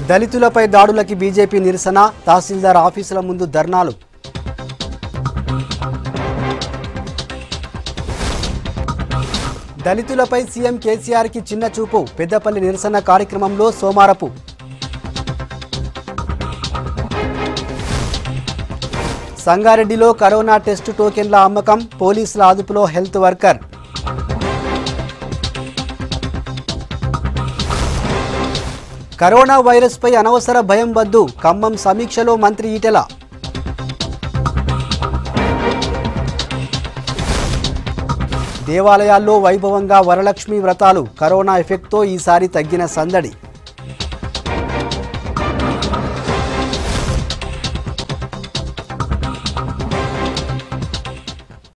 దళితులపై దాడులకి బీజేపీ నిరసన తహసీల్దార్ ఆఫీసుల ముందు ధర్నాలు దళితులపై సీఎం కేసీఆర్కి చిన్న చూపు పెద్దపల్లి నిరసన కార్యక్రమంలో సోమారపు సంగారెడ్డిలో కరోనా టెస్టు టోకెన్ల అమ్మకం పోలీసుల అదుపులో హెల్త్ వర్కర్ కరోనా వైరస్పై అనవసర భయం వద్దు ఖమ్మం సమీక్షలో మంత్రి ఈటెల దేవాలయాల్లో వైభవంగా వరలక్ష్మి వ్రతాలు కరోనా ఎఫెక్ట్తో ఈసారి తగ్గిన సందడి